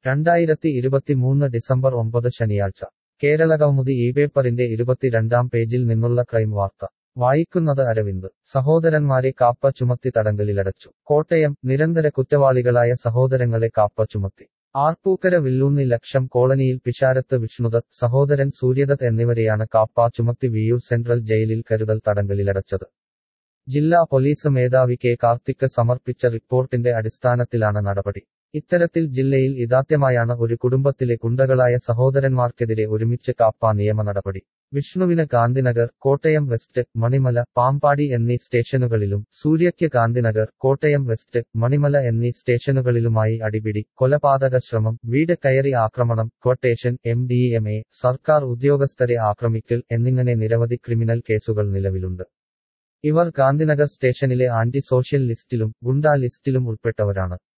രണ്ടായിരത്തി ഇരുപത്തിമൂന്ന് ഡിസംബർ ഒമ്പത് ശനിയാഴ്ച കേരളകൗമുദി ഈ പേപ്പറിന്റെ ഇരുപത്തിരണ്ടാം പേജിൽ നിന്നുള്ള ക്രൈം വാർത്ത വായിക്കുന്നത് അരവിന്ദ് സഹോദരന്മാരെ കാപ്പ ചുമത്തി തടങ്കലിലടച്ചു കോട്ടയം നിരന്തര കുറ്റവാളികളായ സഹോദരങ്ങളെ കാപ്പ ചുമത്തി ആർപ്പൂക്കര വില്ലൂന്നി ലക്ഷം കോളനിയിൽ പിഷാരത്ത് വിഷ്ണുദത്ത് സഹോദരൻ സൂര്യദത്ത് എന്നിവരെയാണ് കാപ്പ ചുമത്തി വിയൂർ സെൻട്രൽ ജയിലിൽ കരുതൽ തടങ്കലിലടച്ചത് ജില്ലാ പോലീസ് മേധാവി കെ കാർത്തിക് സമർപ്പിച്ച റിപ്പോർട്ടിന്റെ അടിസ്ഥാനത്തിലാണ് നടപടി ഇത്തരത്തിൽ ജില്ലയിൽ ഇതാദ്യമായാണ് ഒരു കുടുംബത്തിലെ കുണ്ടകളായ സഹോദരന്മാർക്കെതിരെ ഒരുമിച്ച് കാപ്പ നിയമ നടപടി വിഷ്ണുവിന് ഗാന്ധിനഗർ കോട്ടയം വെസ്റ്റ് മണിമല പാമ്പാടി എന്നീ സ്റ്റേഷനുകളിലും സൂര്യയ്ക്ക് ഗാന്ധിനഗർ കോട്ടയം വെസ്റ്റ് മണിമല എന്നീ സ്റ്റേഷനുകളിലുമായി അടിപിടി കൊലപാതക ശ്രമം വീട് കയറി ആക്രമണം quotation M D M A സർക്കാർ ഉദ്യോഗസ്ഥരെ ആക്രമിക്കൽ എന്നിങ്ങനെ നിരവധി ക്രിമിനൽ കേസുകൾ നിലവിലുണ്ട് ഇവർ ഗാന്ധിനഗർ സ്റ്റേഷനിലെ ആന്റി സോഷ്യൽ ലിസ്റ്റിലും ഗുണ്ടാ ലിസ്റ്റിലും ഉൾപ്പെട്ടവരാണ്